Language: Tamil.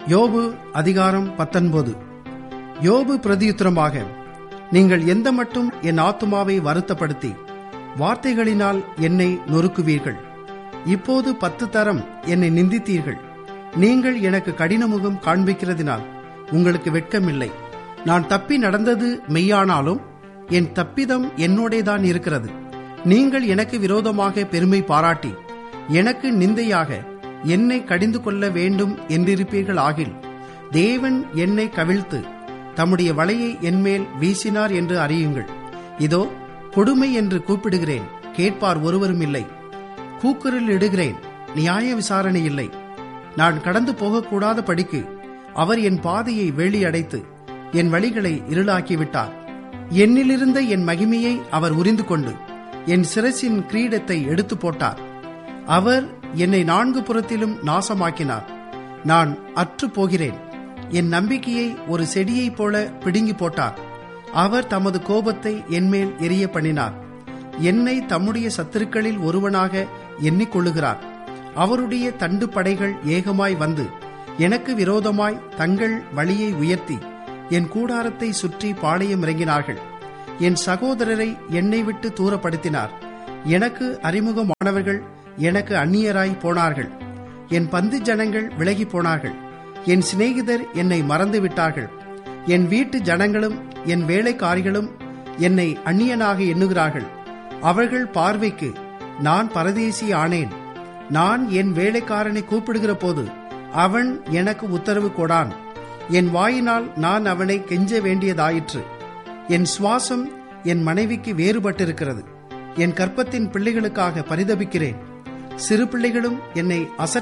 யோபு அதிகாரம் பத்தொன்பது யோபு பிரதியுத்தரமாக நீங்கள் எந்த மட்டும் என் ஆத்துமாவை வருத்தப்படுத்தி வார்த்தைகளினால் என்னை நொறுக்குவீர்கள் இப்போது பத்து தரம் என்னை நிந்தித்தீர்கள் நீங்கள் எனக்கு கடினமுகம் காண்பிக்கிறதினால் உங்களுக்கு வெட்கமில்லை நான் தப்பி நடந்தது மெய்யானாலும் என் தப்பிதம் என்னோடேதான் இருக்கிறது நீங்கள் எனக்கு விரோதமாக பெருமை பாராட்டி எனக்கு நிந்தையாக என்னை கடிந்து கொள்ள வேண்டும் என்றிருப்பீர்கள் ஆகில் தேவன் என்னை கவிழ்த்து தம்முடைய வலையை என்மேல் வீசினார் என்று அறியுங்கள் இதோ கொடுமை என்று கூப்பிடுகிறேன் கேட்பார் ஒருவரும் இல்லை கூக்குரல் இடுகிறேன் நியாய விசாரணை இல்லை நான் கடந்து போகக்கூடாத படிக்கு அவர் என் பாதையை வேலி அடைத்து என் வழிகளை இருளாக்கிவிட்டார் என்னிலிருந்த என் மகிமையை அவர் உரிந்து கொண்டு என் சிரசின் கிரீடத்தை எடுத்து போட்டார் அவர் என்னை நான்கு புறத்திலும் நாசமாக்கினார் நான் அற்று போகிறேன் என் நம்பிக்கையை ஒரு செடியைப் போல பிடுங்கி போட்டார் அவர் தமது கோபத்தை என்மேல் எரிய பண்ணினார் என்னை தம்முடைய சத்துருக்களில் ஒருவனாக எண்ணிக்கொள்ளுகிறார் அவருடைய தண்டு படைகள் ஏகமாய் வந்து எனக்கு விரோதமாய் தங்கள் வழியை உயர்த்தி என் கூடாரத்தை சுற்றி பாளையம் இறங்கினார்கள் என் சகோதரரை என்னை விட்டு தூரப்படுத்தினார் எனக்கு அறிமுகமானவர்கள் எனக்கு அந்நியராய் போனார்கள் என் பந்து ஜனங்கள் விலகி போனார்கள் என் சிநேகிதர் என்னை மறந்து விட்டார்கள் என் வீட்டு ஜனங்களும் என் வேலைக்காரிகளும் என்னை அந்நியனாக எண்ணுகிறார்கள் அவர்கள் பார்வைக்கு நான் பரதேசி ஆனேன் நான் என் வேலைக்காரனை கூப்பிடுகிற போது அவன் எனக்கு உத்தரவு கொடான் என் வாயினால் நான் அவனை கெஞ்ச வேண்டியதாயிற்று என் சுவாசம் என் மனைவிக்கு வேறுபட்டிருக்கிறது என் கற்பத்தின் பிள்ளைகளுக்காக பரிதபிக்கிறேன் சிறு பிள்ளைகளும் என்னை அசட்